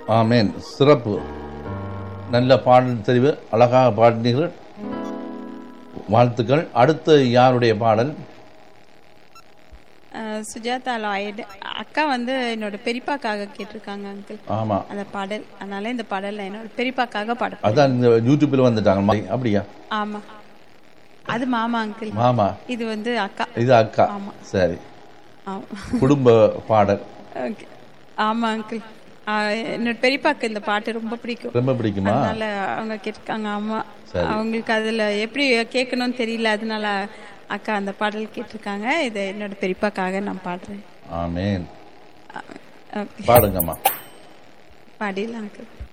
ஆமேன் சிறப்பு நல்ல பாடல் தெரிவு அழகாக பாடினீர்கள் வாழ்த்துக்கள் அடுத்து யாருடைய பாடல் அஹ், சுஜாதா லாய்டு அக்கா வந்து என்னோட பெரியப்பாக்காக கேட்டிருக்காங்க அங்கிள் ஆமா அந்த பாடல் அதனால இந்த பாடல் என்னோட பெரியப்பாக்காக பாட அதான் இந்த யூடியூப்பில் வந்துட்டாங்க மா- அப்படியா ஆமா அது மாமா அங்கிள் மாமா இது வந்து அக்கா இது அக்கா சரி ஆமா குடும்ப பாடல் ஓகே ஆமா அங்கிள் என்னோட பெரியப்பாக்கு இந்த பாட்டு ரொம்ப பிடிக்கும் ரொம்ப பிடிக்குமா அதனால அவங்க கேட்டிருக்காங்க ஆமா அவங்களுக்கு அதுல எப்படி கேட்கணும்னு தெரியல அதனால அக்கா அந்த பாடல் கேட்டிருக்காங்க இதை என்னோட பெரியப்பாக்காக நான் பாடுறேன் ஆமேன் ஓகே பாடுங்கம்மா பாடிடலாம் அங்கிள்